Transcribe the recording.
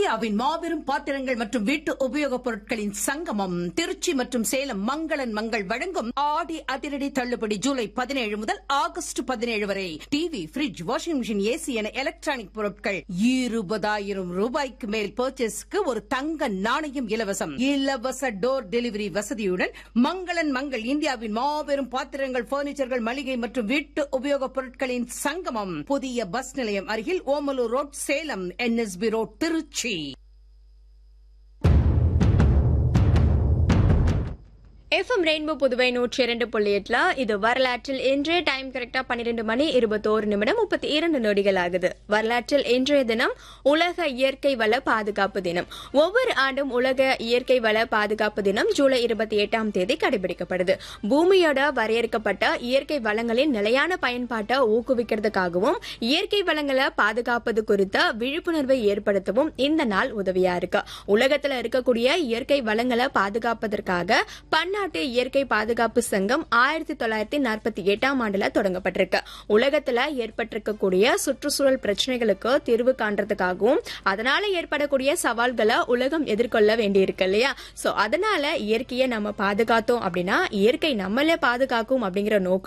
இந்தியாவின் மாபெரும் பாத்திரங்கள் மற்றும் வீட்டு உபயோகப் பொருட்களின் சங்கமம் திருச்சி மற்றும் சேலம் மங்களன் மங்கள் வழங்கும் ஆடி அதிரடி தள்ளுபடி ஜூலை பதினேழு முதல் ஆகஸ்ட் பதினேழு வரை TV fridge washing machine AC என எலக்ட்ரானிக் பொருட்கள் இருபதாயிரம் ரூபாய்க்கு மேல் பர்ச்சேஸ்க்கு ஒரு தங்க நாணயம் இலவசம் இலவச டோர் டெலிவரி வசதியுடன் மங்களன் மங்கள் இந்தியாவின் மாபெரும் பாத்திரங்கள் பர்னிச்சர்கள் மளிகை மற்றும் வீட்டு உபயோகப் பொருட்களின் சங்கமம் புதிய பஸ் நிலையம் அருகில் Omalur road Salem NSB road Tiruchi FM rainbow Puduvai நூற்றி இரண்டு புள்ளி எட்டுல இது வரலாற்றில் இன்றைய டைம் கரெக்டா பன்னிரெண்டு மணி இருபத்தோரு நிமிடம் முப்பத்தி இரண்டு நொடிகள் ஆகுது வரலாற்றில் இன்றைய தினம் உலக இயற்கை வள பாதுகாப்பு தினம் ஒவ்வொரு ஆண்டும் உலக இயற்கை வள பாதுகாப்பு தினம் ஜூலை இருபத்தி எட்டாம் தேதி கடைபிடிக்கப்படுது பூமியோட வரையறுக்கப்பட்ட இயற்கை வளங்களின் நிலையான பயன்பாட்டை ஊக்குவிக்கிறதுக்காகவும் இயற்கை வளங்களை பாதுகாப்பது குறித்த விழிப்புணர்வை ஏற்படுத்தவும் இந்த நாள் உதவியா இருக்கு உலகத்துல இருக்கக்கூடிய இயற்கை வளங்களை பாதுகாப்பதற்காக பன்னாட்டு இயற்கை பாதுகாப்பு சங்கம் ஆயிரத்தி தொள்ளாயிரத்தி நாற்பத்தி எட்டாம் ஆண்டுல தொடங்கப்பட்டிருக்கு உலகத்துல ஏற்பட்டிருக்கக்கூடிய சுற்றுச்சூழல் பிரச்சனைகளுக்கு தீர்வு காண்றதுக்காகவும் அதனால ஏற்படக்கூடிய சவால்களை உலகம் எதிர்கொள்ள வேண்டியிருக்கு இல்லையா சோ அதனால இயற்கையை நம்ம பாதுகாத்தோம் அப்படின்னா இயற்கை நம்மளே பாதுகாக்கும் அப்படிங்கிற நோக்கம்